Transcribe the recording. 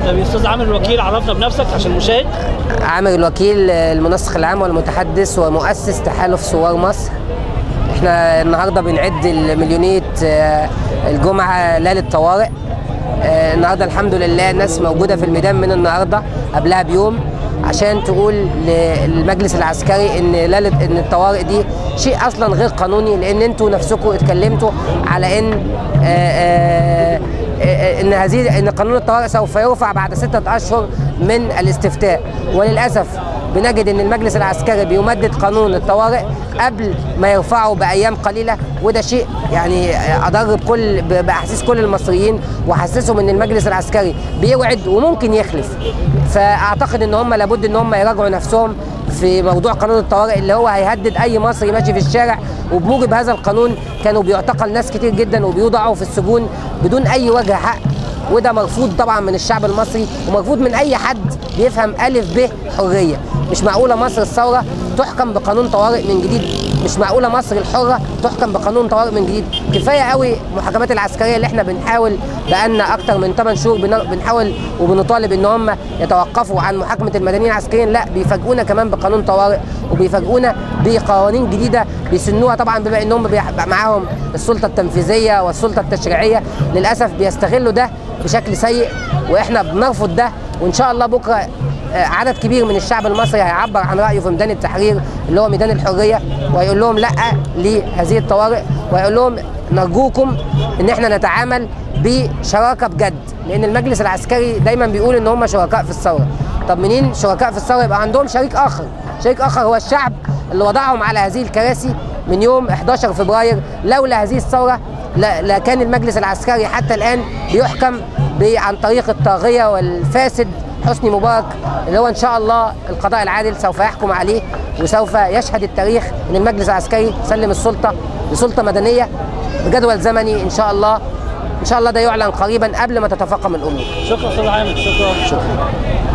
طب يا استاذ عامر الوكيل عرفنا بنفسك عشان المشاهد عامر الوكيل المنسق العام والمتحدث ومؤسس تحالف ثوار مصر احنا النهارده بنعد المليونيه آه، الجمعه ليله طوارئ آه، النهارده الحمد لله الناس موجوده في الميدان من النهارده قبلها بيوم عشان تقول للمجلس العسكري ان ليله ان الطوارئ دي شيء اصلا غير قانوني لان انتوا نفسكم اتكلمتوا على ان آه، آه، آه، ان هذه ان قانون الطوارئ سوف يرفع بعد ستة اشهر من الاستفتاء وللاسف بنجد ان المجلس العسكري بيمدد قانون الطوارئ قبل ما يرفعه بايام قليله وده شيء يعني اضر بكل ب- باحاسيس كل المصريين وحسسهم ان المجلس العسكري بيوعد وممكن يخلف فاعتقد ان هم لابد ان هم يراجعوا نفسهم في موضوع قانون الطوارئ اللي هو هيهدد اي مصري ماشي في الشارع وبموجب هذا القانون كانوا بيعتقل ناس كتير جدا وبيوضعوا في السجون بدون اي وجه حق وده مرفوض طبعا من الشعب المصري ومرفوض من اي حد بيفهم الف ب حريه مش معقوله مصر الثوره تحكم بقانون طوارئ من جديد مش معقوله مصر الحره تحكم بقانون طوارئ من جديد كفايه قوي المحاكمات العسكريه اللي احنا بنحاول بقالنا اكتر من 8 شهور بن- بنحاول وبنطالب ان هم يتوقفوا عن محاكمه المدنيين العسكريين لا بيفاجئونا كمان بقانون طوارئ وبيفاجئونا بقوانين جديده بيسنوها طبعا بما انهم بيبقى معاهم السلطه التنفيذيه والسلطه التشريعيه للاسف بيستغلوا ده بشكل سيء واحنا بنرفض ده وان شاء الله بكره آه، عدد كبير من الشعب المصري هيعبر عن رايه في ميدان التحرير اللي هو ميدان الحريه وهيقول لهم لا لهذه الطوارئ وهيقول لهم نرجوكم ان احنا نتعامل بشراكه بجد لان المجلس العسكري دايما بيقول ان هم شركاء في الثوره طب منين شركاء في الثوره يبقى عندهم شريك اخر شريك اخر هو الشعب اللي وضعهم على هذه الكراسي من يوم 11 فبراير لولا هذه الثوره لا لا كان المجلس العسكري حتى الان بيحكم ب- عن طريق الطاغيه والفاسد حسني مبارك اللي هو ان شاء الله القضاء العادل سوف يحكم عليه وسوف يشهد التاريخ ان المجلس العسكري سلم السلطه لسلطه مدنيه بجدول زمني ان شاء الله ان شاء الله ده يعلن قريبا قبل ما تتفاقم الامور شكرا استاذ عامر شكرا شكرا